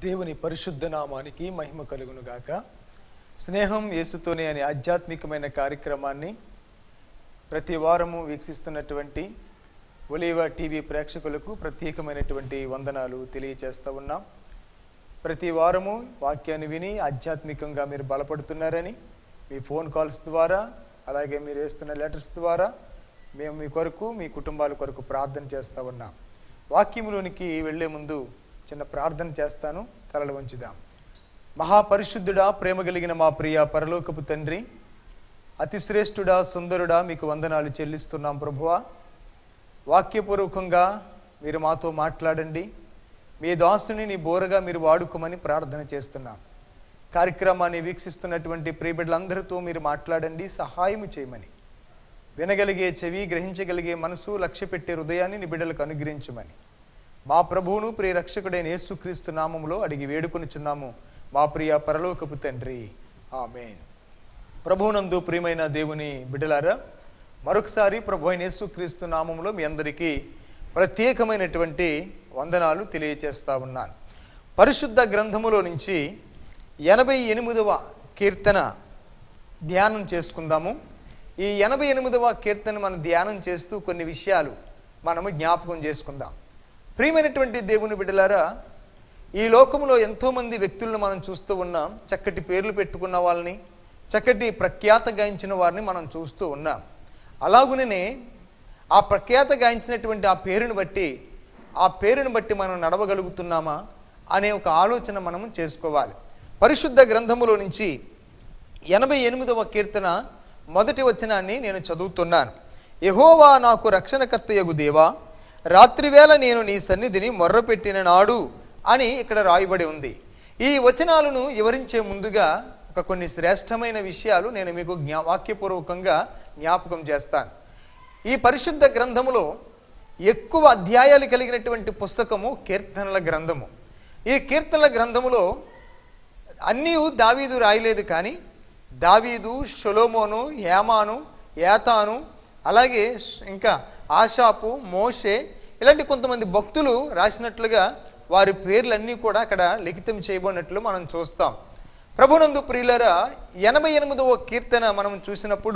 దేవుని పరిశుద్ధ నామానికి మహిమ కలుగును గాక స్నేహం యేసుతోనే అనే ఆధ్యాత్మికమైన కార్యక్రమాన్ని ప్రతి వారము వీక్షిస్తున్నటువంటి ఒలీవా టీవీ ప్రేక్షకులకు ప్రత్యేకమైనటువంటి వందనాలు తెలియచేస్తూ ఉన్నాం ప్రతి వారము వాక్యాన్ని విని ఆధ్యాత్మికంగా మీరు బలపడుతున్నారని మీ ఫోన్ కాల్స్ ద్వారా అలాగే మీరు వేస్తున్న లెటర్స్ ద్వారా మేము మీ కొరకు మీ కుటుంబాల కొరకు ప్రార్థన చేస్తూ ఉన్నాం వాక్యములోనికి వెళ్లే ముందు చిన్న ప్రార్థన చేస్తాను తలలు వంచుదాం మహాపరిశుద్ధుడా ప్రేమ కలిగిన మా ప్రియ పరలోకపు తండ్రి అతి శ్రేష్ఠుడా సుందరుడా మీకు వందనాలు చెల్లిస్తున్నాం ప్రభువా వాక్యపూర్వకంగా మీరు మాతో మాట్లాడండి మీ దాసుని నీ బోరగా మీరు వాడుకోమని ప్రార్థన చేస్తున్నాం కార్యక్రమాన్ని వీక్షిస్తున్నటువంటి ప్రియబిడ్డలందరితో మీరు మాట్లాడండి సహాయం చేయమని వినగలిగే చెవి గ్రహించగలిగే మనసు లక్ష్య పెట్టే హృదయాన్ని నీ బిడ్డలకు అనుగ్రహించమని మా ప్రభువును ప్రియ రక్షకుడైన యేసుక్రీస్తు నామములో అడిగి వేడుకొనుచున్నాము మా ప్రియ పరలోకపు తండ్రి ఆమేన్ ప్రభువునందు ప్రియమైన దేవుని బిడ్డలారా మరొకసారి ప్రభు అయిన యేసుక్రీస్తు నామములో మీ అందరికీ ప్రత్యేకమైనటువంటి వందనాలు తెలియచేస్తా ఉన్నాను పరిశుద్ధ గ్రంథములో నుంచి ఎనభై ఎనిమిదవ కీర్తన ధ్యానం చేసుకుందాము ఈ ఎనభై ఎనిమిదవ కీర్తన మనం ధ్యానం చేస్తూ కొన్ని విషయాలు మనము జ్ఞాపకం చేసుకుందాం ప్రియమైనటువంటి దేవుని బిడ్డలారా ఈ లోకంలో ఎంతోమంది వ్యక్తులను మనం చూస్తూ ఉన్నాం చక్కటి పేర్లు పెట్టుకున్న వాళ్ళని చక్కటి ప్రఖ్యాత గాయించిన వారిని మనం చూస్తూ ఉన్నాం అలాగుననే ఆ ప్రఖ్యాత గాయించినటువంటి ఆ పేరును బట్టి ఆ పేరును బట్టి మనం నడవగలుగుతున్నామా అనే ఒక ఆలోచన మనము చేసుకోవాలి పరిశుద్ధ గ్రంథములో నుంచి ఎనభై ఎనిమిదవ కీర్తన మొదటి వచనాన్ని నేను చదువుతున్నాను యహోవా నాకు రక్షణకర్తయగు దేవా రాత్రివేళ నేను నీ సన్నిధిని మొర్రపెట్టిన నాడు అని ఇక్కడ రాయబడి ఉంది ఈ వచనాలను వివరించే ముందుగా ఒక కొన్ని శ్రేష్టమైన విషయాలు నేను మీకు జ్ఞా వాక్యపూర్వకంగా జ్ఞాపకం చేస్తాను ఈ పరిశుద్ధ గ్రంథములో ఎక్కువ అధ్యాయాలు కలిగినటువంటి పుస్తకము కీర్తనల గ్రంథము ఈ కీర్తనల గ్రంథములో అన్నీ దావీదు రాయలేదు కానీ దావీదు షొలోమోను హేమాను ఏతాను అలాగే ఇంకా ఆషాపు మోషే ఇలాంటి కొంతమంది భక్తులు రాసినట్లుగా వారి పేర్లన్నీ కూడా అక్కడ లిఖితం చేయబడినట్లు మనం చూస్తాం ప్రభునందు ప్రియులరా ఎనభై ఎనిమిదవ కీర్తన మనం చూసినప్పుడు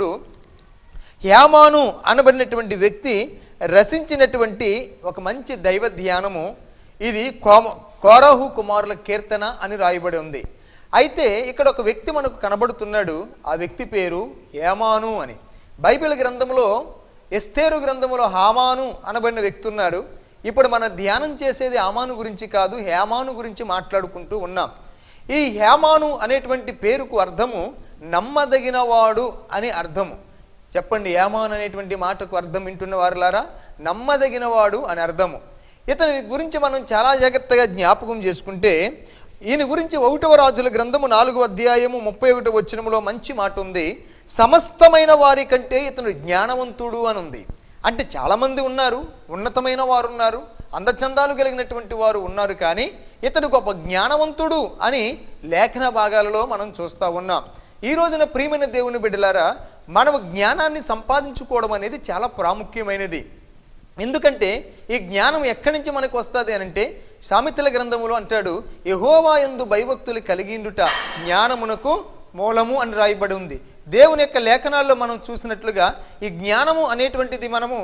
హేమాను అనబడినటువంటి వ్యక్తి రచించినటువంటి ఒక మంచి దైవ ధ్యానము ఇది కోమ కోరాహు కుమారుల కీర్తన అని రాయబడి ఉంది అయితే ఇక్కడ ఒక వ్యక్తి మనకు కనబడుతున్నాడు ఆ వ్యక్తి పేరు హేమాను అని బైబిల్ గ్రంథంలో ఎస్తేరు గ్రంథంలో హామాను అనబడిన వ్యక్తి ఉన్నాడు ఇప్పుడు మన ధ్యానం చేసేది హామాను గురించి కాదు హేమాను గురించి మాట్లాడుకుంటూ ఉన్నాం ఈ హేమాను అనేటువంటి పేరుకు అర్థము నమ్మదగినవాడు అని అర్థము చెప్పండి ఏమాన్ అనేటువంటి మాటకు అర్థం వింటున్న వారులారా నమ్మదగినవాడు అని అర్థము ఇతని గురించి మనం చాలా జాగ్రత్తగా జ్ఞాపకం చేసుకుంటే ఈయన గురించి ఒకటవ రాజుల గ్రంథము నాలుగో అధ్యాయము ముప్పై ఒకటో వచ్చినములో మంచి మాట ఉంది సమస్తమైన వారి కంటే ఇతను జ్ఞానవంతుడు అని ఉంది అంటే చాలామంది ఉన్నారు ఉన్నతమైన వారు ఉన్నారు అందచందాలు కలిగినటువంటి వారు ఉన్నారు కానీ ఇతడు గొప్ప జ్ఞానవంతుడు అని లేఖన భాగాలలో మనం చూస్తూ ఉన్నాం ఈ రోజున ప్రియమైన దేవుని బిడ్డలారా మనం జ్ఞానాన్ని సంపాదించుకోవడం అనేది చాలా ప్రాముఖ్యమైనది ఎందుకంటే ఈ జ్ఞానం ఎక్కడి నుంచి మనకు వస్తుంది అని అంటే సామెతల గ్రంథములో అంటాడు యహోవా ఎందు భయభక్తులు కలిగిండుట జ్ఞానమునకు మూలము అని రాయబడి ఉంది దేవుని యొక్క లేఖనాల్లో మనం చూసినట్లుగా ఈ జ్ఞానము అనేటువంటిది మనము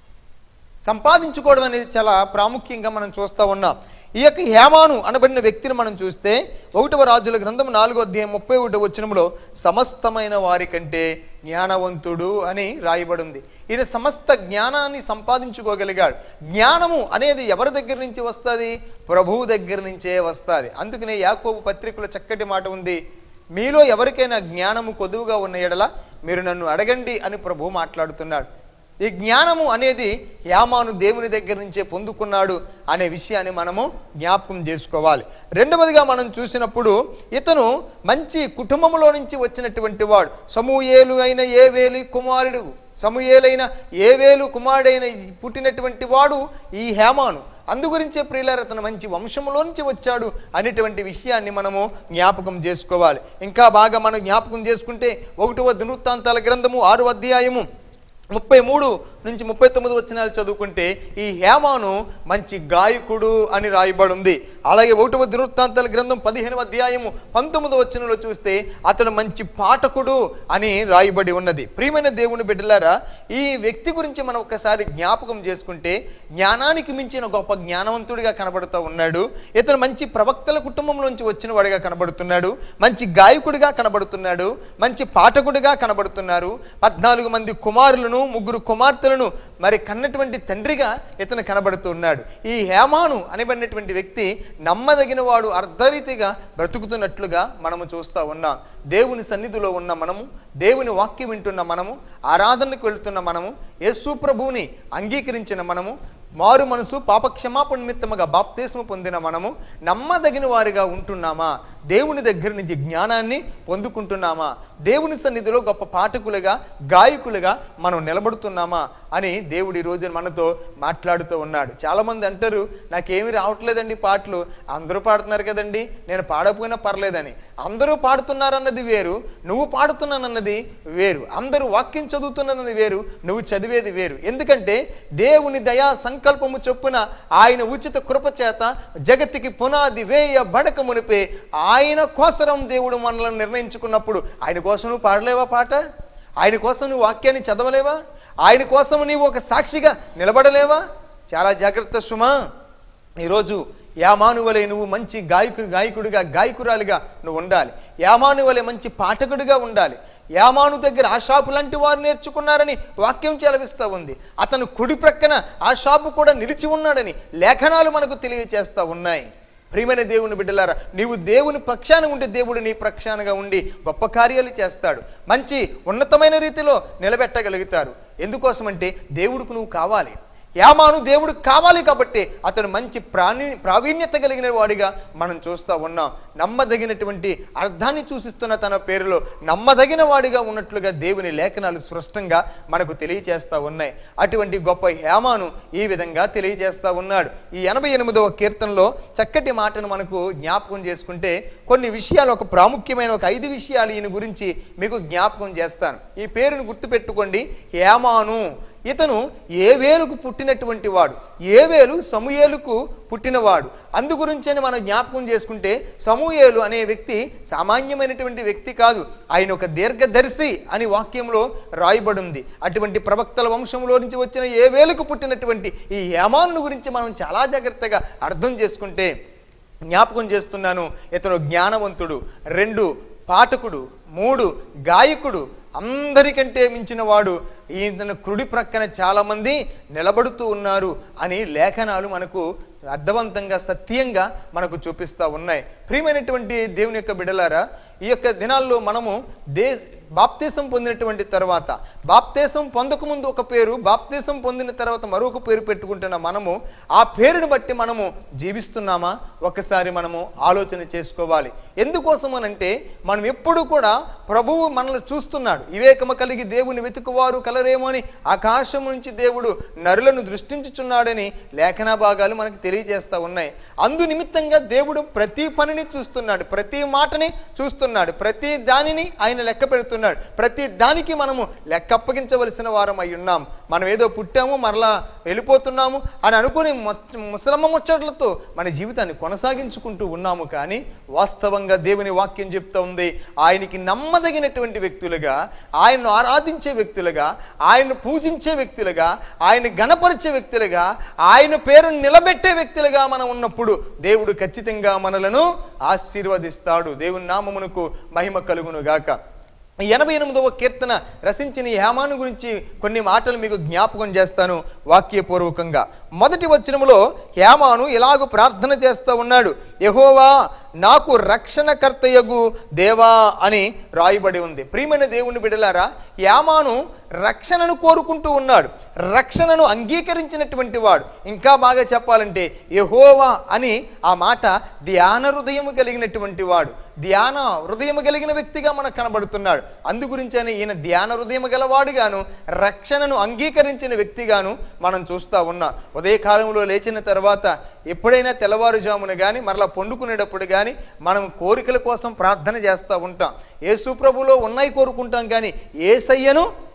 సంపాదించుకోవడం అనేది చాలా ప్రాముఖ్యంగా మనం చూస్తూ ఉన్నాం ఈ యొక్క హేమాను అనబడిన వ్యక్తిని మనం చూస్తే ఒకటవ రాజుల గ్రంథం నాలుగో అధ్యాయం ముప్పై ఒకటో వచ్చినములో సమస్తమైన వారి కంటే జ్ఞానవంతుడు అని రాయబడి ఉంది ఈయన సమస్త జ్ఞానాన్ని సంపాదించుకోగలిగాడు జ్ఞానము అనేది ఎవరి దగ్గర నుంచి వస్తుంది ప్రభువు దగ్గర నుంచే వస్తుంది అందుకనే యాకోబు పత్రికలో చక్కటి మాట ఉంది మీలో ఎవరికైనా జ్ఞానము కొదువుగా ఉన్న ఎడల మీరు నన్ను అడగండి అని ప్రభు మాట్లాడుతున్నాడు ఈ జ్ఞానము అనేది యామాను దేవుని దగ్గర నుంచే పొందుకున్నాడు అనే విషయాన్ని మనము జ్ఞాపకం చేసుకోవాలి రెండవదిగా మనం చూసినప్పుడు ఇతను మంచి కుటుంబంలో నుంచి వచ్చినటువంటి వాడు సమూయేలు అయిన ఏ వేలు కుమారుడు సమూయేలైన ఏ వేలు కుమారుడైన పుట్టినటువంటి వాడు ఈ హేమాను అందుగురించే ప్రియులారు అతను మంచి వంశంలో నుంచి వచ్చాడు అనేటువంటి విషయాన్ని మనము జ్ఞాపకం చేసుకోవాలి ఇంకా బాగా మనం జ్ఞాపకం చేసుకుంటే ఒకటవ దినవృత్తాంతాల గ్రంథము ఆరు అధ్యాయము ముప్పై మూడు నుంచి ముప్పై తొమ్మిది వచనాలు చదువుకుంటే ఈ హేమాను మంచి గాయకుడు అని రాయబడి ఉంది అలాగే ఒకటవ దినవృత్తాంతాల గ్రంథం పదిహేనవ అధ్యాయము పంతొమ్మిదవ వచనంలో చూస్తే అతడు మంచి పాఠకుడు అని రాయబడి ఉన్నది ప్రియమైన దేవుని బిడ్డలారా ఈ వ్యక్తి గురించి మనం ఒకసారి జ్ఞాపకం చేసుకుంటే జ్ఞానానికి మించిన గొప్ప జ్ఞానవంతుడిగా కనబడుతూ ఉన్నాడు ఇతను మంచి ప్రవక్తల కుటుంబం నుంచి వచ్చిన వాడిగా కనబడుతున్నాడు మంచి గాయకుడిగా కనబడుతున్నాడు మంచి పాఠకుడిగా కనబడుతున్నారు పద్నాలుగు మంది కుమారులను ముగ్గురు కుమార్తెలను మరి కన్నటువంటి తండ్రిగా ఇతను కనబడుతున్నాడు ఈ హేమాను అనబడినటువంటి వ్యక్తి నమ్మదగిన వాడు అర్ధరీతిగా బ్రతుకుతున్నట్లుగా మనము చూస్తూ ఉన్నాం దేవుని సన్నిధిలో ఉన్న మనము దేవుని వాక్యం వింటున్న మనము ఆరాధనకు వెళుతున్న మనము యేసు ప్రభువుని అంగీకరించిన మనము మారు మనసు పాపక్షమాపణ నిమిత్తముగా బాప్తీసము పొందిన మనము నమ్మదగిన వారిగా ఉంటున్నామా దేవుని దగ్గర నుంచి జ్ఞానాన్ని పొందుకుంటున్నామా దేవుని సన్నిధిలో గొప్ప పాఠకులుగా గాయకులుగా మనం నిలబడుతున్నామా అని దేవుడు ఈ రోజు మనతో మాట్లాడుతూ ఉన్నాడు చాలామంది అంటారు నాకేమీ రావట్లేదండి పాటలు అందరూ పాడుతున్నారు కదండి నేను పాడకపోయినా పర్లేదని అందరూ పాడుతున్నారన్నది వేరు నువ్వు పాడుతున్నానన్నది వేరు అందరూ వాక్యం చదువుతున్నది వేరు నువ్వు చదివేది వేరు ఎందుకంటే దేవుని దయా సంకల్పము చొప్పున ఆయన ఉచిత కృప చేత జగత్తుకి పునాది వేయ బడక మునిపే ఆయన కోసరం దేవుడు మనల్ని నిర్ణయించుకున్నప్పుడు ఆయన కోసం నువ్వు పాడలేవా పాట ఆయన కోసం నువ్వు వాక్యాన్ని చదవలేవా ఆయన కోసం నీవు ఒక సాక్షిగా నిలబడలేవా చాలా జాగ్రత్త సుమా ఈరోజు యామాను వలె నువ్వు మంచి గాయకుడు గాయకుడిగా గాయకురాలిగా నువ్వు ఉండాలి యామాను వలె మంచి పాఠకుడిగా ఉండాలి యామాను దగ్గర ఆ షాపు లాంటి వారు నేర్చుకున్నారని వాక్యం చెలవిస్తూ ఉంది అతను కుడి ప్రక్కన ఆ షాపు కూడా నిలిచి ఉన్నాడని లేఖనాలు మనకు తెలియచేస్తూ ఉన్నాయి ప్రియమైన దేవుని బిడ్డలారా నీవు దేవుని పక్షాన ఉంటే దేవుడు నీ పక్షానగా ఉండి గొప్ప కార్యాలు చేస్తాడు మంచి ఉన్నతమైన రీతిలో నిలబెట్టగలుగుతారు ఎందుకోసమంటే దేవుడికి నువ్వు కావాలి యామాను దేవుడు కావాలి కాబట్టి అతను మంచి ప్రాణి ప్రావీణ్యత కలిగిన వాడిగా మనం చూస్తూ ఉన్నాం నమ్మదగినటువంటి అర్థాన్ని సూచిస్తున్న తన పేరులో నమ్మదగిన వాడిగా ఉన్నట్లుగా దేవుని లేఖనాలు స్పష్టంగా మనకు తెలియచేస్తూ ఉన్నాయి అటువంటి గొప్ప హేమాను ఈ విధంగా తెలియజేస్తా ఉన్నాడు ఈ ఎనభై ఎనిమిదవ కీర్తనలో చక్కటి మాటను మనకు జ్ఞాపకం చేసుకుంటే కొన్ని విషయాలు ఒక ప్రాముఖ్యమైన ఒక ఐదు విషయాలు ఈయన గురించి మీకు జ్ఞాపకం చేస్తాను ఈ పేరును గుర్తుపెట్టుకోండి హేమాను ఇతను ఏవేలుకు పుట్టినటువంటి వాడు ఏవేలు సమూయేలుకు పుట్టినవాడు అందు గురించని మనం జ్ఞాపకం చేసుకుంటే సమూయేలు అనే వ్యక్తి సామాన్యమైనటువంటి వ్యక్తి కాదు ఆయన ఒక దీర్ఘదర్శి అని వాక్యంలో రాయబడింది అటువంటి ప్రవక్తల వంశంలో నుంచి వచ్చిన ఏవేలుకు పుట్టినటువంటి ఈ హేమాను గురించి మనం చాలా జాగ్రత్తగా అర్థం చేసుకుంటే జ్ఞాపకం చేస్తున్నాను ఇతను జ్ఞానవంతుడు రెండు పాఠకుడు మూడు గాయకుడు అందరికంటే మించిన వాడు ఈతను కుడి ప్రక్కన చాలామంది నిలబడుతూ ఉన్నారు అని లేఖనాలు మనకు అర్థవంతంగా సత్యంగా మనకు చూపిస్తూ ఉన్నాయి ప్రియమైనటువంటి దేవుని యొక్క బిడలారా ఈ యొక్క దినాల్లో మనము దే బాప్తీసం పొందినటువంటి తర్వాత బాప్తీసం పొందకముందు ఒక పేరు బాప్తీసం పొందిన తర్వాత మరొక పేరు పెట్టుకుంటున్న మనము ఆ పేరుని బట్టి మనము జీవిస్తున్నామా ఒకసారి మనము ఆలోచన చేసుకోవాలి ఎందుకోసమనంటే మనం ఎప్పుడు కూడా ప్రభువు మనల్ని చూస్తున్నాడు వివేకము కలిగి దేవుని వెతుకువారు కలరేమో అని ఆకాశం నుంచి దేవుడు నరులను దృష్టించుచున్నాడని లేఖనా భాగాలు మనకు తెలియజేస్తా ఉన్నాయి అందు నిమిత్తంగా దేవుడు ప్రతి పనిని చూస్తున్నాడు ప్రతి మాటని చూస్తున్నాడు ప్రతి దానిని ఆయన లెక్క పెడుతున్నాడు ప్రతి దానికి మనము లెక్క అప్పగించవలసిన వారం అయి ఉన్నాం మనం ఏదో పుట్టాము మరలా వెళ్ళిపోతున్నాము అని అనుకుని మొ- ముసలమ్మ ముచ్చట్లతో మన జీవితాన్ని కొనసాగించుకుంటూ ఉన్నాము కానీ వాస్తవంగా దేవుని వాక్యం చెప్తా ఉంది ఆయనకి నమ్మదగినటువంటి వ్యక్తులుగా ఆయన్ను ఆరాధించే వ్యక్తులుగా ఆయన్ను పూజించే వ్యక్తులుగా ఆయన గణపరిచే వ్యక్తులుగా ఆయన పేరును నిలబెట్టే వ్యక్తులుగా మనం ఉన్నప్పుడు దేవుడు ఖచ్చితంగా మనలను ఆశీర్వదిస్తాడు దేవుని నామమునకు మహిమ కలుగును గాక ఎనభై ఎనిమిదవ కీర్తన రచించిన ఈ హేమాను గురించి కొన్ని మాటలు మీకు జ్ఞాపకం చేస్తాను వాక్యపూర్వకంగా మొదటి వచనములో హేమాను ఇలాగ ప్రార్థన చేస్తూ ఉన్నాడు యహోవా నాకు రక్షణకర్తయగు దేవా అని రాయబడి ఉంది ప్రియమైన దేవుని బిడలారా యామాను రక్షణను కోరుకుంటూ ఉన్నాడు రక్షణను అంగీకరించినటువంటి వాడు ఇంకా బాగా చెప్పాలంటే యహోవా అని ఆ మాట ధ్యాన హృదయము కలిగినటువంటి వాడు ధ్యాన హృదయము కలిగిన వ్యక్తిగా మనకు కనబడుతున్నాడు అందు గురించని ఈయన ధ్యాన హృదయము గలవాడుగాను రక్షణను అంగీకరించిన వ్యక్తిగాను మనం చూస్తా ఉన్నాం ఉదయకాలంలో లేచిన తర్వాత ఎప్పుడైనా తెల్లవారుజామున కానీ మరలా పండుకునేటప్పుడు కానీ మనం కోరికల కోసం ప్రార్థన చేస్తూ ఉంటాం ఏ సుప్రభులో ఉన్నాయి కోరుకుంటాం కానీ ఏసయ్యను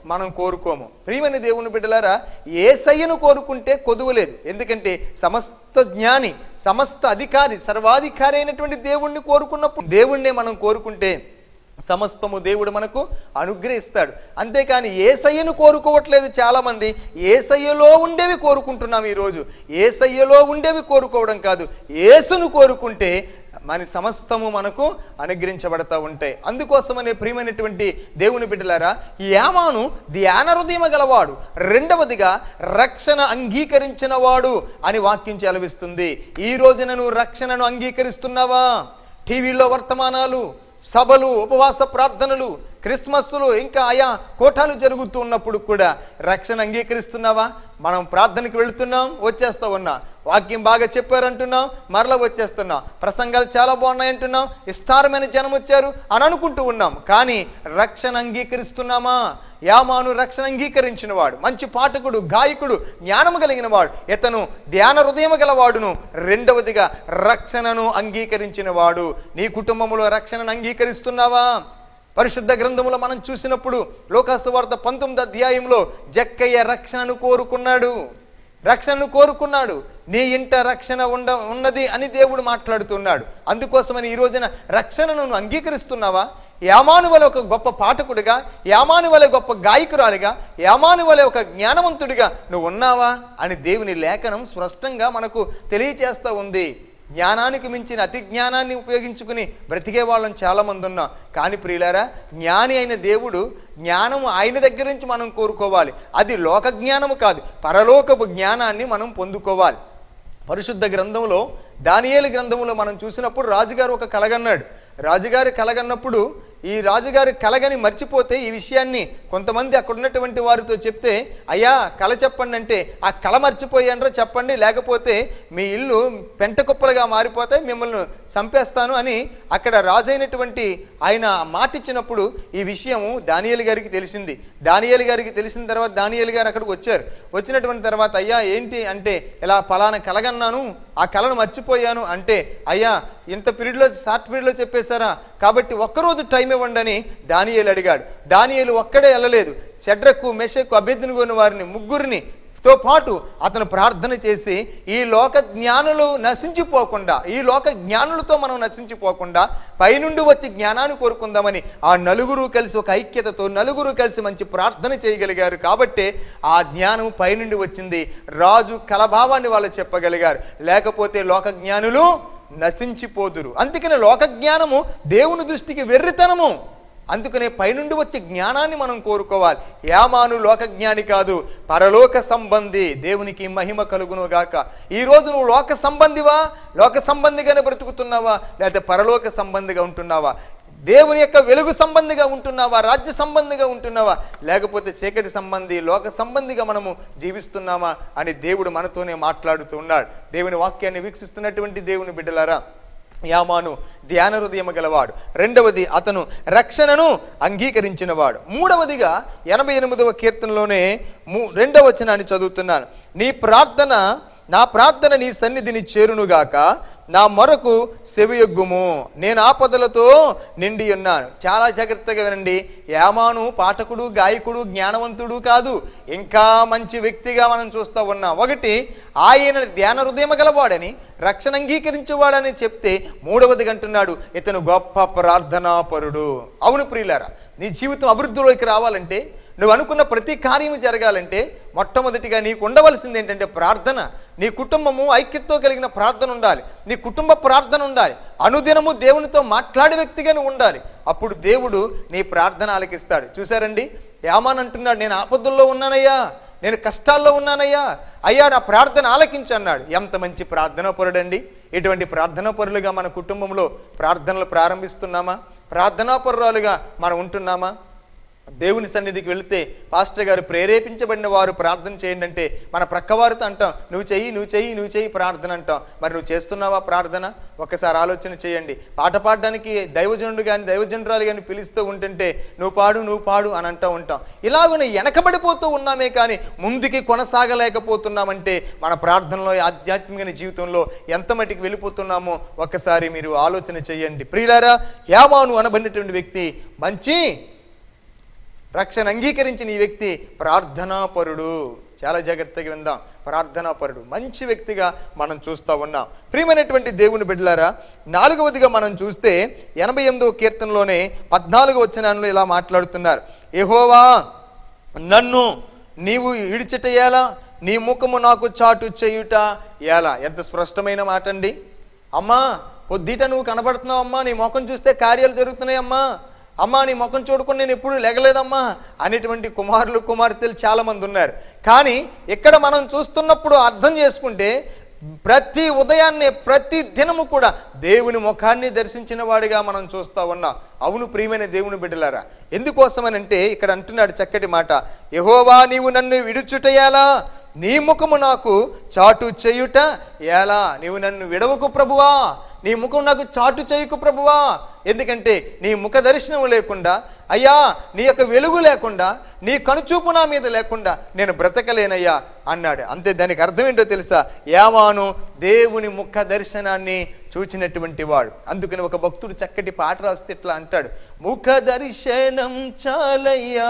మనం కోరుకోము ప్రియమైన దేవుని బిడ్డలారా ఏసయ్యను కోరుకుంటే కొదువలేదు ఎందుకంటే సమస్త జ్ఞాని సమస్త అధికారి సర్వాధికారి అయినటువంటి దేవుణ్ణి కోరుకున్నప్పుడు దేవుణ్ణే మనం కోరుకుంటే సమస్తము దేవుడు మనకు అనుగ్రహిస్తాడు అంతేకాని ఏసయ్యను కోరుకోవట్లేదు చాలా మంది ఏసయ్యలో ఉండేవి కోరుకుంటున్నాం ఈరోజు ఏసయ్యలో ఉండేవి కోరుకోవడం కాదు ఏసును కోరుకుంటే మన సమస్తము మనకు అనుగ్రహించబడతా ఉంటాయి అందుకోసమనే ప్రియమైనటువంటి దేవుని బిడ్డలారా యామాను ధ్యాన హృదయం గలవాడు రెండవదిగా రక్షణ అంగీకరించిన వాడు అని వాక్యం చెలవిస్తుంది ఈ రోజున నువ్వు రక్షణను అంగీకరిస్తున్నావా టీవీలో వర్తమానాలు సభలు ఉపవాస ప్రార్థనలు క్రిస్మస్లు ఇంకా ఆయా కోటాలు జరుగుతూ ఉన్నప్పుడు కూడా రక్షణ అంగీకరిస్తున్నావా మనం ప్రార్థనకి వెళుతున్నాం వచ్చేస్తా ఉన్నా వాక్యం బాగా చెప్పారంటున్నాం మరలా వచ్చేస్తున్నాం ప్రసంగాలు చాలా బాగున్నాయి అంటున్నాం విస్తారమైన జనం వచ్చారు అని అనుకుంటూ ఉన్నాం కానీ రక్షణ అంగీకరిస్తున్నామా యామాను రక్షణ అంగీకరించిన వాడు మంచి పాఠకుడు గాయకుడు జ్ఞానము కలిగిన వాడు ఇతను ధ్యాన హృదయం గలవాడును రెండవదిగా రక్షణను అంగీకరించిన వాడు నీ కుటుంబంలో రక్షణను అంగీకరిస్తున్నావా పరిశుద్ధ గ్రంథములో మనం చూసినప్పుడు లోకాసు వార్త పంతొమ్మిది అధ్యాయంలో జక్కయ్య రక్షణను కోరుకున్నాడు రక్షణను కోరుకున్నాడు నీ ఇంట రక్షణ ఉండ ఉన్నది అని దేవుడు మాట్లాడుతున్నాడు అందుకోసమని ఈ రోజున రక్షణను నువ్వు అంగీకరిస్తున్నావా యామాను వలె ఒక గొప్ప పాఠకుడిగా యామాను వలె గొప్ప గాయకురాలిగా యామాను వలె ఒక జ్ఞానవంతుడిగా నువ్వు ఉన్నావా అని దేవుని లేఖనం స్పష్టంగా మనకు తెలియచేస్తా ఉంది జ్ఞానానికి మించిన అతి జ్ఞానాన్ని ఉపయోగించుకుని బ్రతికే వాళ్ళని చాలా మంది ఉన్నాం కానీ ప్రియులారా జ్ఞాని అయిన దేవుడు జ్ఞానము ఆయన దగ్గర నుంచి మనం కోరుకోవాలి అది లోక జ్ఞానము కాదు పరలోకపు జ్ఞానాన్ని మనం పొందుకోవాలి పరిశుద్ధ గ్రంథంలో దానియేలు గ్రంథంలో మనం చూసినప్పుడు రాజుగారు ఒక కలగన్నాడు రాజుగారి కలగన్నప్పుడు ఈ రాజుగారి కలగని మర్చిపోతే ఈ విషయాన్ని కొంతమంది అక్కడ ఉన్నటువంటి వారితో చెప్తే అయ్యా కల చెప్పండి అంటే ఆ కళ మర్చిపోయానరో చెప్పండి లేకపోతే మీ ఇల్లు పెంట కుప్పలుగా మారిపోతే మిమ్మల్ని చంపేస్తాను అని అక్కడ రాజైనటువంటి ఆయన మాట ఇచ్చినప్పుడు ఈ విషయము దానియేలు గారికి తెలిసింది దానియేలు గారికి తెలిసిన తర్వాత దానియేలు గారు అక్కడికి వచ్చారు వచ్చినటువంటి తర్వాత అయ్యా ఏంటి అంటే ఇలా ఫలానా కలగన్నాను ఆ కళను మర్చిపోయాను అంటే అయ్యా ఇంత పీరియడ్లో షార్ట్ పీరియడ్లో చెప్పేశారా కాబట్టి ఒక్కరోజు టైం ఇవ్వండి అని దానియేలు అడిగాడు దానియేలు ఒక్కడే వెళ్ళలేదు చెడ్రకు మెషకు అభ్యర్థిని వారిని ముగ్గురిని తో పాటు అతను ప్రార్థన చేసి ఈ లోక జ్ఞానులు నశించిపోకుండా ఈ లోక జ్ఞానులతో మనం నశించిపోకుండా పైనుండి వచ్చి జ్ఞానాన్ని కోరుకుందామని ఆ నలుగురు కలిసి ఒక ఐక్యతతో నలుగురు కలిసి మంచి ప్రార్థన చేయగలిగారు కాబట్టే ఆ జ్ఞానం పైనుండి వచ్చింది రాజు కలభావాన్ని వాళ్ళు చెప్పగలిగారు లేకపోతే లోక జ్ఞానులు నశించిపోదురు అందుకని లోక జ్ఞానము దేవుని దృష్టికి వెర్రితనము అందుకనే పైనుండి వచ్చే జ్ఞానాన్ని మనం కోరుకోవాలి యామాను లోక జ్ఞాని కాదు పరలోక సంబంధి దేవునికి మహిమ కలుగును గాక ఈ రోజు నువ్వు లోక సంబంధివా లోక సంబంధిగానే బ్రతుకుతున్నావా లేకపోతే పరలోక సంబంధిగా ఉంటున్నావా దేవుని యొక్క వెలుగు సంబంధిగా ఉంటున్నావా రాజ్య సంబంధిగా ఉంటున్నావా లేకపోతే చీకటి సంబంధి లోక సంబంధిగా మనము జీవిస్తున్నామా అని దేవుడు మనతోనే మాట్లాడుతూ ఉన్నాడు దేవుని వాక్యాన్ని వీక్షిస్తున్నటువంటి దేవుని బిడ్డలారా యామాను ధ్యాన హృదయం గలవాడు రెండవది అతను రక్షణను అంగీకరించినవాడు మూడవదిగా ఎనభై ఎనిమిదవ కీర్తనలోనే మూ రెండవ వచనాన్ని చదువుతున్నాను నీ ప్రార్థన నా ప్రార్థన నీ సన్నిధిని చేరునుగాక నా మొరకు సెవియొగ్గుము నేను ఆపదలతో నిండి ఉన్నాను చాలా జాగ్రత్తగా వినండి యామాను పాఠకుడు గాయకుడు జ్ఞానవంతుడు కాదు ఇంకా మంచి వ్యక్తిగా మనం చూస్తూ ఉన్నాం ఒకటి ఆయన ధ్యాన హృదయం గలవాడని రక్షణ అంగీకరించేవాడని చెప్తే మూడవది అంటున్నాడు ఇతను గొప్ప ప్రార్థనాపరుడు అవును ప్రియులారా నీ జీవితం అభివృద్ధిలోకి రావాలంటే నువ్వు అనుకున్న ప్రతి కార్యము జరగాలంటే మొట్టమొదటిగా నీకు ఉండవలసింది ఏంటంటే ప్రార్థన నీ కుటుంబము ఐక్యతతో కలిగిన ప్రార్థన ఉండాలి నీ కుటుంబ ప్రార్థన ఉండాలి అనుదినము దేవునితో మాట్లాడే వ్యక్తిగా నువ్వు ఉండాలి అప్పుడు దేవుడు నీ ప్రార్థన ఆలకిస్తాడు చూసారండి యామాన్ అంటున్నాడు నేను ఆపదల్లో ఉన్నానయ్యా నేను కష్టాల్లో ఉన్నానయ్యా అయ్యా నా ప్రార్థన ఆలకించన్నాడు ఎంత మంచి ప్రార్థనా పరుడండి ఇటువంటి ప్రార్థనా పరులుగా మన కుటుంబంలో ప్రార్థనలు ప్రారంభిస్తున్నామా ప్రార్థనా పరురాలుగా మనం ఉంటున్నామా దేవుని సన్నిధికి వెళితే పాస్టర్ గారు ప్రేరేపించబడిన వారు ప్రార్థన చేయండి అంటే మన ప్రక్కవారితో అంటాం నువ్వు చెయ్యి నువ్వు చెయ్యి నువ్వు చెయ్యి ప్రార్థన అంటాం మరి నువ్వు చేస్తున్నావా ప్రార్థన ఒకసారి ఆలోచన చేయండి పాట పాడడానికి దైవజనుడు కానీ దైవజనురాలు కానీ పిలుస్తూ ఉంటుంటే నువ్వు పాడు నువ్వు పాడు అని అంటూ ఉంటాం ఇలాగనే వెనకబడిపోతూ ఉన్నామే కానీ ముందుకి కొనసాగలేకపోతున్నామంటే మన ప్రార్థనలో ఆధ్యాత్మిక జీవితంలో ఎంత మటుకు వెళ్ళిపోతున్నామో ఒక్కసారి మీరు ఆలోచన చేయండి ప్రియులారా యామాను అనబడినటువంటి వ్యక్తి మంచి రక్షణ అంగీకరించిన ఈ వ్యక్తి ప్రార్థనాపరుడు చాలా జాగ్రత్తగా విందాం ప్రార్థనాపరుడు మంచి వ్యక్తిగా మనం చూస్తా ఉన్నాం ప్రియమైనటువంటి దేవుని బిడ్డలారా నాలుగవదిగా మనం చూస్తే ఎనభై ఎనిమిదవ కీర్తనలోనే పద్నాలుగు వచనాల్లో ఇలా మాట్లాడుతున్నారు ఎహోవా నన్ను నీవు ఇడిచిటేయాలా నీ ముఖము నాకు చాటు చేయుట ఎలా ఎంత స్పష్టమైన మాట అండి అమ్మా పొద్దుట నువ్వు కనబడుతున్నావు అమ్మా నీ ముఖం చూస్తే కార్యాలు జరుగుతున్నాయమ్మా అమ్మా నీ ముఖం చూడకుండా నేను ఎప్పుడు లేగలేదమ్మా అనేటువంటి కుమారులు కుమార్తెలు చాలా మంది ఉన్నారు కానీ ఇక్కడ మనం చూస్తున్నప్పుడు అర్థం చేసుకుంటే ప్రతి ఉదయాన్నే ప్రతి దినము కూడా దేవుని ముఖాన్ని దర్శించిన వాడిగా మనం చూస్తా ఉన్నాం అవును ప్రియమైన దేవుని బిడ్డలారా ఎందుకోసమనంటే ఇక్కడ అంటున్నాడు చక్కటి మాట యహోవా నీవు నన్ను విడుచుటయాలా నీ ముఖము నాకు చాటు చేయుట ఎలా నీవు నన్ను విడవకు ప్రభువా నీ ముఖం నాకు చాటు చేయకు ప్రభువా ఎందుకంటే నీ ముఖ దర్శనం లేకుండా అయ్యా నీ యొక్క వెలుగు లేకుండా నీ కనుచూపు నా మీద లేకుండా నేను బ్రతకలేనయ్యా అన్నాడు అంతే దానికి అర్థం ఏంటో తెలుసా యామాను దేవుని ముఖ దర్శనాన్ని చూచినటువంటి వాడు అందుకని ఒక భక్తుడు చక్కటి పాట రాస్తే ఇట్లా అంటాడు ముఖ దర్శనం చాలయ్యా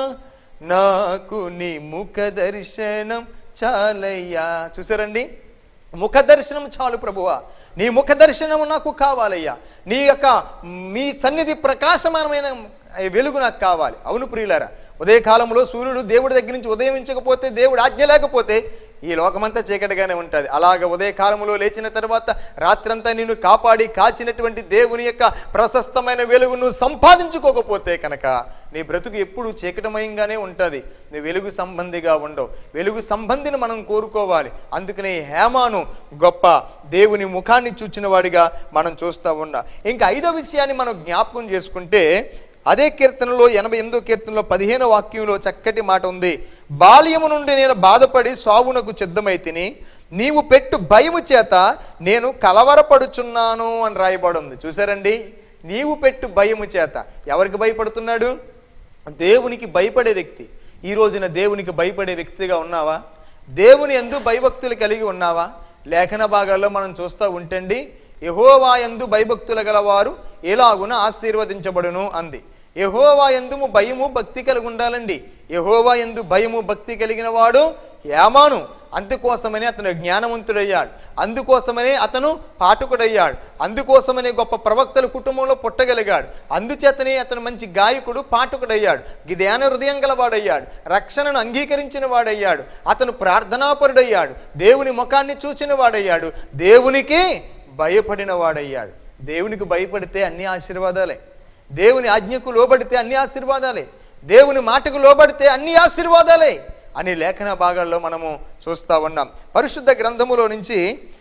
నాకు నీ ముఖ దర్శనం చాలయ్యా చూసారండి ముఖ దర్శనం చాలు ప్రభువా నీ ముఖ దర్శనం నాకు కావాలయ్యా నీ యొక్క మీ సన్నిధి ప్రకాశమానమైన వెలుగు నాకు కావాలి అవును ప్రియులారా ఉదయకాలంలో సూర్యుడు దేవుడి దగ్గర నుంచి ఉదయించకపోతే దేవుడు ఆజ్ఞ లేకపోతే ఈ లోకమంతా చీకటిగానే ఉంటుంది అలాగ ఉదయకాలంలో లేచిన తర్వాత రాత్రంతా నిన్ను కాపాడి కాచినటువంటి దేవుని యొక్క ప్రశస్తమైన వెలుగును సంపాదించుకోకపోతే కనుక నీ బ్రతుకు ఎప్పుడు చీకటమయంగానే ఉంటుంది నీ వెలుగు సంబంధిగా ఉండవు వెలుగు సంబంధిని మనం కోరుకోవాలి అందుకనే హేమాను గొప్ప దేవుని ముఖాన్ని చూచిన వాడిగా మనం చూస్తూ ఉన్నాం ఇంకా ఐదో విషయాన్ని మనం జ్ఞాపకం చేసుకుంటే అదే కీర్తనలో ఎనభై ఎనిమిదో కీర్తనలో పదిహేనో వాక్యంలో చక్కటి మాట ఉంది బాల్యము నుండి నేను బాధపడి సావునకు సిద్ధమైతిని నీవు పెట్టు భయము చేత నేను కలవరపడుచున్నాను అని రాయబడి ఉంది చూసారండి నీవు పెట్టు భయము చేత ఎవరికి భయపడుతున్నాడు దేవునికి భయపడే వ్యక్తి ఈ రోజున దేవునికి భయపడే వ్యక్తిగా ఉన్నావా దేవుని ఎందు భయభక్తులు కలిగి ఉన్నావా లేఖన భాగాల్లో మనం చూస్తూ ఉంటండి యహోవా ఎందు భయభక్తులు గలవారు ఎలాగున ఆశీర్వదించబడును అంది యహోవా ఎందుము భయము భక్తి కలిగి ఉండాలండి యహోవా ఎందు భయము భక్తి కలిగిన వాడు యామాను అందుకోసమని అతను జ్ఞానవంతుడయ్యాడు అందుకోసమనే అతను పాఠకుడయ్యాడు అందుకోసమనే గొప్ప ప్రవక్తల కుటుంబంలో పుట్టగలిగాడు అందుచేతనే అతను మంచి గాయకుడు పాఠకుడయ్యాడు గిదేన హృదయం గలవాడయ్యాడు రక్షణను అంగీకరించిన వాడయ్యాడు అతను ప్రార్థనాపరుడయ్యాడు దేవుని ముఖాన్ని చూచిన వాడయ్యాడు దేవునికి భయపడిన వాడయ్యాడు దేవునికి భయపడితే అన్ని ఆశీర్వాదాలే దేవుని ఆజ్ఞకు లోబడితే అన్ని ఆశీర్వాదాలే దేవుని మాటకు లోబడితే అన్ని ఆశీర్వాదాలే అని లేఖన భాగాల్లో మనము చూస్తా ఉన్నాం పరిశుద్ధ గ్రంథములో నుంచి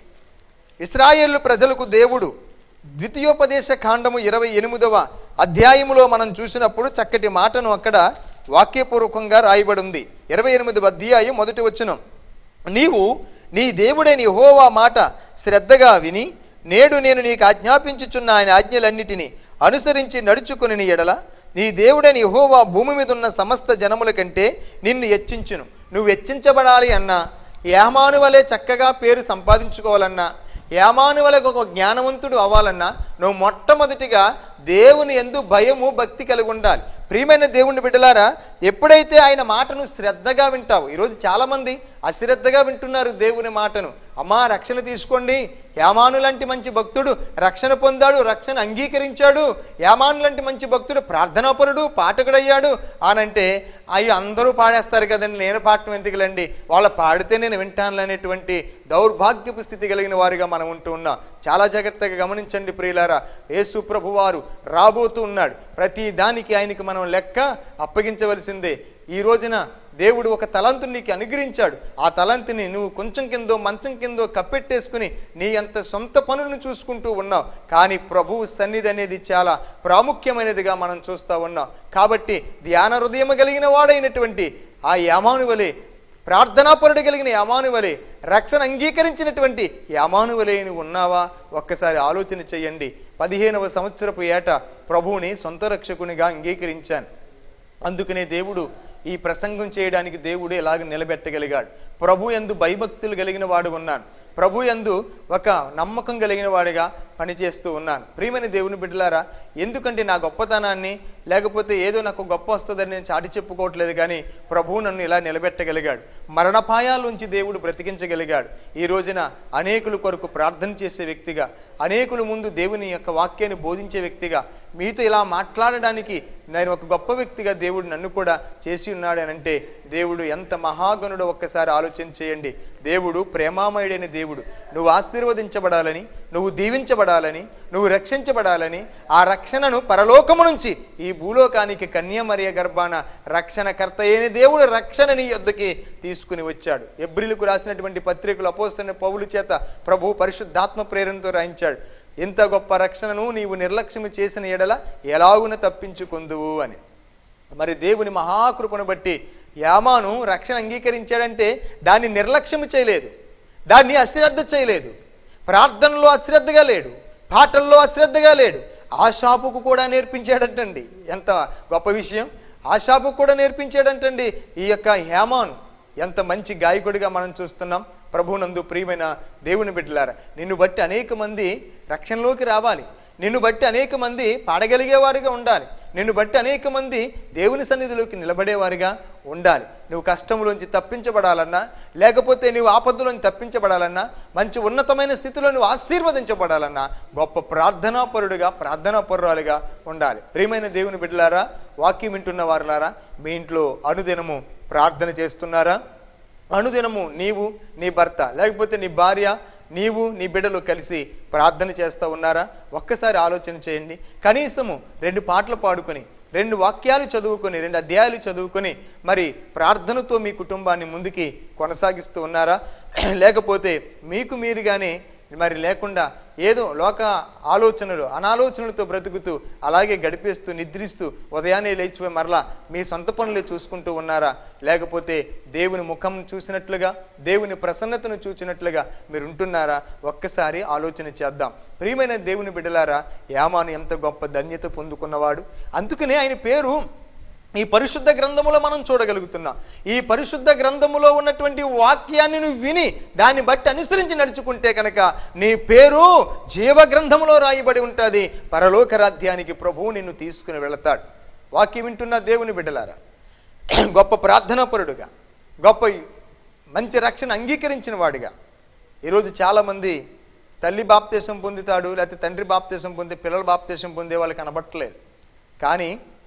ఇస్రాయేలు ప్రజలకు దేవుడు ద్వితీయోపదేశ కాండము ఇరవై ఎనిమిదవ అధ్యాయములో మనం చూసినప్పుడు చక్కటి మాటను అక్కడ వాక్యపూర్వకంగా రాయబడి ఉంది ఇరవై ఎనిమిదవ అధ్యాయం మొదటి వచనం నీవు నీ దేవుడైన యెహోవా మాట శ్రద్ధగా విని నేడు నేను నీకు ఆజ్ఞాపించుచున్న ఆయన ఆజ్ఞలన్నిటినీ అనుసరించి నడుచుకుని నీ ఎడల నీ దేవుడైన యెహోవా భూమి మీద ఉన్న సమస్త జనముల కంటే నిన్ను హెచ్చించును నువ్వు హెచ్చించబడాలి అన్నా యామాను వలె చక్కగా పేరు సంపాదించుకోవాలన్నా యామాను వలె ఒక జ్ఞానవంతుడు అవ్వాలన్నా నువ్వు మొట్టమొదటిగా దేవుని ఎందు భయము భక్తి కలిగి ఉండాలి ప్రియమైన దేవుని బిడ్డలారా ఎప్పుడైతే ఆయన మాటను శ్రద్ధగా వింటావు ఈరోజు చాలామంది అశ్రద్ధగా వింటున్నారు దేవుని మాటను అమ్మా రక్షణ తీసుకోండి యామాను లాంటి మంచి భక్తుడు రక్షణ పొందాడు రక్షణ అంగీకరించాడు యామాను లాంటి మంచి భక్తుడు ప్రార్థనాపరుడు పాఠకుడయ్యాడు అనంటే అవి అందరూ పాడేస్తారు కదండి నేను పాడటం ఎందుకులండి వాళ్ళ పాడితే నేను వింటాను అనేటువంటి దౌర్భాగ్యపు స్థితి కలిగిన వారిగా మనం ఉంటూ ఉన్నాం చాలా జాగ్రత్తగా గమనించండి ప్రియులారా యేసు ప్రభు వారు రాబోతూ ఉన్నాడు ప్రతి దానికి ఆయనకి మనం లెక్క అప్పగించవలసిందే ఈ రోజున దేవుడు ఒక తలంతుని నీకు అనుగ్రహించాడు ఆ తలంతిని నువ్వు కొంచెం కిందో మంచం కిందో కప్పెట్టేసుకుని నీ అంత సొంత పనులను చూసుకుంటూ ఉన్నావు కానీ ప్రభువు సన్నిధి అనేది చాలా ప్రాముఖ్యమైనదిగా మనం చూస్తూ ఉన్నాం కాబట్టి ధ్యాన హృదయం కలిగిన వాడైనటువంటి ఆ యమాను వలె ప్రార్థనాపరుడు కలిగిన యమానువలే రక్షణ అంగీకరించినటువంటి యమానువలే నువ్వు ఉన్నావా ఒక్కసారి ఆలోచన చేయండి పదిహేనవ సంవత్సరపు ఏట ప్రభువుని సొంత రక్షకునిగా అంగీకరించాను అందుకనే దేవుడు ఈ ప్రసంగం చేయడానికి దేవుడు ఎలాగ నిలబెట్టగలిగాడు ప్రభు ఎందు భయభక్తులు కలిగిన వాడు ఉన్నాను ప్రభు యందు ఒక నమ్మకం కలిగిన వాడిగా పనిచేస్తూ ఉన్నాను ప్రియమైన దేవుని బిడ్డలారా ఎందుకంటే నా గొప్పతనాన్ని లేకపోతే ఏదో నాకు గొప్ప వస్తుందని నేను చాటి చెప్పుకోవట్లేదు కానీ ప్రభువు నన్ను ఇలా నిలబెట్టగలిగాడు మరణపాయాల నుంచి దేవుడు బ్రతికించగలిగాడు ఈ రోజున అనేకుల కొరకు ప్రార్థన చేసే వ్యక్తిగా అనేకుల ముందు దేవుని యొక్క వాక్యాన్ని బోధించే వ్యక్తిగా మీతో ఇలా మాట్లాడడానికి నేను ఒక గొప్ప వ్యక్తిగా దేవుడు నన్ను కూడా చేసి ఉన్నాడు అని అంటే దేవుడు ఎంత మహాగణుడు ఒక్కసారి ఆలోచన చేయండి దేవుడు ప్రేమామయుడైన దేవుడు నువ్వు ఆశీర్వదించబడాలని నువ్వు దీవించబడాలని నువ్వు రక్షించబడాలని ఆ రక్షణను పరలోకము నుంచి ఈ భూలోకానికి కన్యామరియ గర్భాన రక్షణకర్త అయిన దేవుడు రక్షణ నీ యొద్దకి తీసుకుని వచ్చాడు ఎబ్రిలకు రాసినటువంటి పత్రికలు అపోస్తున్న పౌలు చేత ప్రభు పరిశుద్ధాత్మ ప్రేరణతో రాయించాడు ఇంత గొప్ప రక్షణను నీవు నిర్లక్ష్యం చేసిన ఎడల ఎలాగున తప్పించుకుందువు అని మరి దేవుని మహాకృపను బట్టి యామాను రక్షణ అంగీకరించాడంటే దాన్ని నిర్లక్ష్యం చేయలేదు దాన్ని అశ్రద్ధ చేయలేదు ప్రార్థనలో అశ్రద్ధగా లేడు పాటల్లో అశ్రద్ధగా లేడు ఆ షాపుకు కూడా నేర్పించాడంటండి ఎంత గొప్ప విషయం ఆ షాపుకు కూడా నేర్పించాడంటండి ఈ యొక్క హేమాను ఎంత మంచి గాయకుడిగా మనం చూస్తున్నాం ప్రభునందు ప్రియమైన దేవుని బిడ్డలారా నిన్ను బట్టి అనేక మంది రక్షణలోకి రావాలి నిన్ను బట్టి అనేక మంది పాడగలిగేవారుగా ఉండాలి నిన్ను బట్టి అనేక మంది దేవుని సన్నిధిలోకి నిలబడేవారుగా ఉండాలి నువ్వు కష్టంలోంచి తప్పించబడాలన్నా లేకపోతే నువ్వు ఆపదలోంచి తప్పించబడాలన్నా మంచి ఉన్నతమైన స్థితిలో నువ్వు ఆశీర్వదించబడాలన్నా గొప్ప ప్రార్థనాపరుడుగా ప్రార్థనాపరురాలుగా ఉండాలి ప్రియమైన దేవుని బిడ్డలారా వాక్యం వింటున్న వారులారా మీ ఇంట్లో అనుదినము ప్రార్థన చేస్తున్నారా అనుదినము నీవు నీ భర్త లేకపోతే నీ భార్య నీవు నీ బిడ్డలు కలిసి ప్రార్థన చేస్తూ ఉన్నారా ఒక్కసారి ఆలోచన చేయండి కనీసము రెండు పాటలు పాడుకొని రెండు వాక్యాలు చదువుకొని రెండు అధ్యాయాలు చదువుకొని మరి ప్రార్థనతో మీ కుటుంబాన్ని ముందుకి కొనసాగిస్తూ ఉన్నారా లేకపోతే మీకు మీరుగానే మరి లేకుండా ఏదో లోక ఆలోచనలు అనాలోచనలతో బ్రతుకుతూ అలాగే గడిపేస్తూ నిద్రిస్తూ ఉదయాన్నే లేచిపోయి మరలా మీ సొంత పనులే చూసుకుంటూ ఉన్నారా లేకపోతే దేవుని ముఖం చూసినట్లుగా దేవుని ప్రసన్నతను చూసినట్లుగా మీరు ఉంటున్నారా ఒక్కసారి ఆలోచన చేద్దాం ప్రియమైన దేవుని బిడ్డలారా యామాను ఎంత గొప్ప ధన్యత పొందుకున్నవాడు అందుకనే ఆయన పేరు ఈ పరిశుద్ధ గ్రంథములో మనం చూడగలుగుతున్నాం ఈ పరిశుద్ధ గ్రంథములో ఉన్నటువంటి వాక్యాన్ని నువ్వు విని దాన్ని బట్టి అనుసరించి నడుచుకుంటే కనుక నీ పేరు జీవ గ్రంథములో రాయబడి ఉంటుంది పరలోక రాధ్యానికి ప్రభువు నిన్ను తీసుకుని వెళతాడు వాక్యం వింటున్న దేవుని బిడ్డలారా గొప్ప ప్రార్థనాపరుడుగా గొప్ప మంచి రక్షణ అంగీకరించిన వాడిగా ఈరోజు చాలామంది తల్లి బాప్తీసం పొందుతాడు లేకపోతే తండ్రి బాప్తీసం పొంది పిల్లల బాప్తీసం పొందే వాళ్ళు కనబట్టలేదు కానీ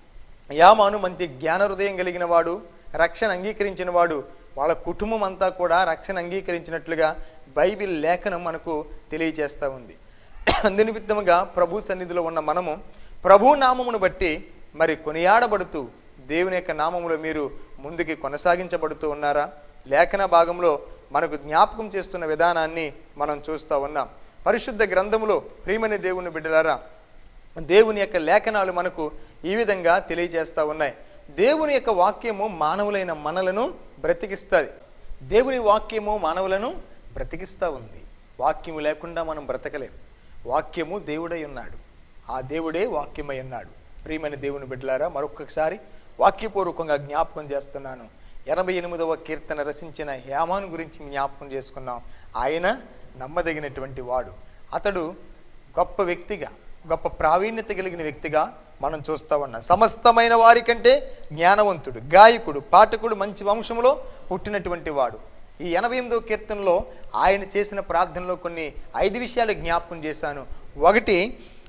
యామాను మంచి జ్ఞాన హృదయం కలిగిన వాడు రక్షణ అంగీకరించిన వాడు వాళ్ళ కుటుంబం అంతా కూడా రక్షణ అంగీకరించినట్లుగా బైబిల్ లేఖనం మనకు తెలియజేస్తూ ఉంది అందునిమిత్తముగా ప్రభు సన్నిధిలో ఉన్న మనము ప్రభు నామమును బట్టి మరి కొనియాడబడుతూ దేవుని యొక్క నామములో మీరు ముందుకి కొనసాగించబడుతూ ఉన్నారా లేఖన భాగంలో మనకు జ్ఞాపకం చేస్తున్న విధానాన్ని మనం చూస్తూ ఉన్నాం పరిశుద్ధ గ్రంథములో ప్రియమని దేవుని బిడ్డలారా దేవుని యొక్క లేఖనాలు మనకు ఈ విధంగా తెలియజేస్తా ఉన్నాయి దేవుని యొక్క వాక్యము మానవులైన మనలను బ్రతికిస్తుంది దేవుని వాక్యము మానవులను బ్రతికిస్తూ ఉంది వాక్యము లేకుండా మనం బ్రతకలేం వాక్యము దేవుడై ఉన్నాడు ఆ దేవుడే వాక్యమై ఉన్నాడు ప్రియమైన దేవుని బిడ్డలారా మరొకసారి వాక్యపూర్వకంగా జ్ఞాపకం చేస్తున్నాను ఎనభై ఎనిమిదవ కీర్తన రచించిన హేమాను గురించి జ్ఞాపకం చేసుకున్నాం ఆయన నమ్మదగినటువంటి వాడు అతడు గొప్ప వ్యక్తిగా గొప్ప ప్రావీణ్యత కలిగిన వ్యక్తిగా మనం చూస్తా ఉన్నాం సమస్తమైన వారి కంటే జ్ఞానవంతుడు గాయకుడు పాఠకుడు మంచి వంశంలో పుట్టినటువంటి వాడు ఈ ఎనభై ఎనిమిదవ కీర్తనలో ఆయన చేసిన ప్రార్థనలో కొన్ని ఐదు విషయాలు జ్ఞాపకం చేశాను ఒకటి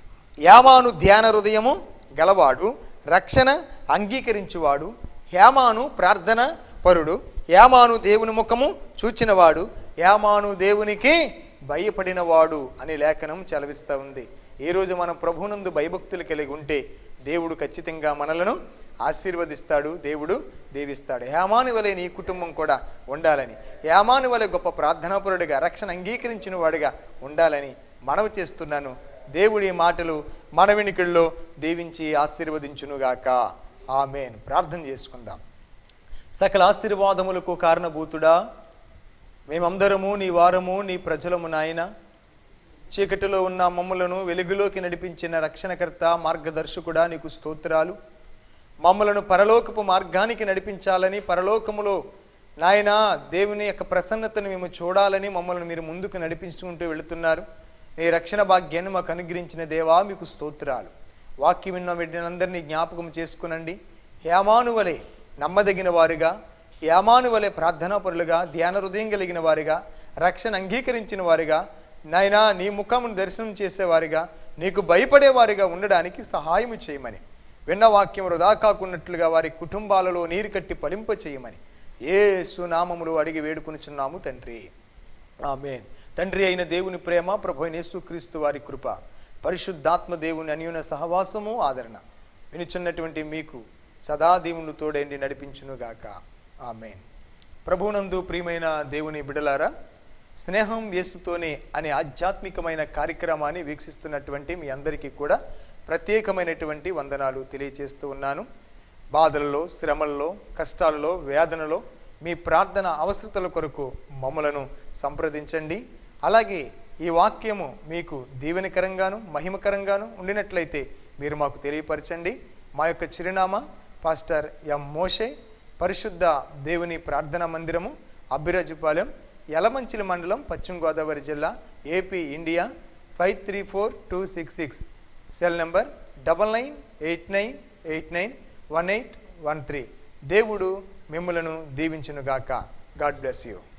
యామాను ధ్యాన హృదయము గలవాడు రక్షణ అంగీకరించువాడు హేమాను ప్రార్థన పరుడు యామాను దేవుని ముఖము చూచినవాడు యామాను దేవునికి భయపడినవాడు అనే లేఖనం చలవిస్తూ ఉంది ఈ రోజు మనం ప్రభునందు భయభక్తులు కలిగి ఉంటే దేవుడు ఖచ్చితంగా మనలను ఆశీర్వదిస్తాడు దేవుడు దీవిస్తాడు హేమాను వలె నీ కుటుంబం కూడా ఉండాలని హేమాను వలె గొప్ప ప్రార్థనాపరుడిగా రక్షణ అంగీకరించిన వాడిగా ఉండాలని మనవి చేస్తున్నాను దేవుడి మాటలు మన వినికిల్లో దీవించి ఆశీర్వదించునుగాక ఆమెన్ ప్రార్థన చేసుకుందాం సకల ఆశీర్వాదములకు కారణభూతుడా మేమందరము నీ వారము నీ ప్రజలము నాయన చీకటిలో ఉన్న మమ్మలను వెలుగులోకి నడిపించిన రక్షణకర్త మార్గదర్శకుడా నీకు స్తోత్రాలు మమ్మలను పరలోకపు మార్గానికి నడిపించాలని పరలోకములో నాయన దేవుని యొక్క ప్రసన్నతను మేము చూడాలని మమ్మల్ని మీరు ముందుకు నడిపించుకుంటూ వెళుతున్నారు నీ రక్షణ భాగ్యాన్ని మాకు అనుగ్రహించిన దేవా మీకు స్తోత్రాలు వాక్యం విన్న బిడ్డలందరినీ జ్ఞాపకం చేసుకునండి హేమానువలే నమ్మదగిన వారుగా హేమానువలే ప్రార్థనాపరులుగా ధ్యాన హృదయం కలిగిన వారిగా రక్షణ అంగీకరించిన వారిగా నాయనా నీ ముఖమును దర్శనం చేసేవారిగా నీకు భయపడేవారిగా ఉండడానికి సహాయము చేయమని విన్న వాక్యం వృధా కాకున్నట్లుగా వారి కుటుంబాలలో నీరు కట్టి ఫలింప చేయమని ఏ సునామములు అడిగి వేడుకొనుచున్నాము తండ్రి ఆమేన్ తండ్రి అయిన దేవుని ప్రేమ ప్రభు అయిన యేసుక్రీస్తు వారి కృప పరిశుద్ధాత్మ దేవుని అన్యున సహవాసము ఆదరణ వినుచున్నటువంటి మీకు సదా దేవుని తోడేండి నడిపించునుగాక ఆమేన్ ప్రభునందు ప్రియమైన దేవుని బిడలారా స్నేహం యేసుతోనే అనే ఆధ్యాత్మికమైన కార్యక్రమాన్ని వీక్షిస్తున్నటువంటి మీ అందరికీ కూడా ప్రత్యేకమైనటువంటి వందనాలు తెలియజేస్తూ ఉన్నాను బాధలలో శ్రమల్లో కష్టాలలో వేదనలో మీ ప్రార్థన అవసరతల కొరకు మమ్మలను సంప్రదించండి అలాగే ఈ వాక్యము మీకు దీవెనకరంగాను మహిమకరంగాను ఉండినట్లయితే మీరు మాకు తెలియపరచండి మా యొక్క చిరునామా పాస్టర్ ఎం మోషే పరిశుద్ధ దేవుని ప్రార్థనా మందిరము అబ్బిరాజుపాలెం యలమంచిలి మండలం పశ్చిమ గోదావరి జిల్లా AP India five three four two six six cell number double nine eight nine eight nine one eight one three దేవుడు మిమ్మలను దీవించునుగాక గాడ్ బ్లెస్ యూ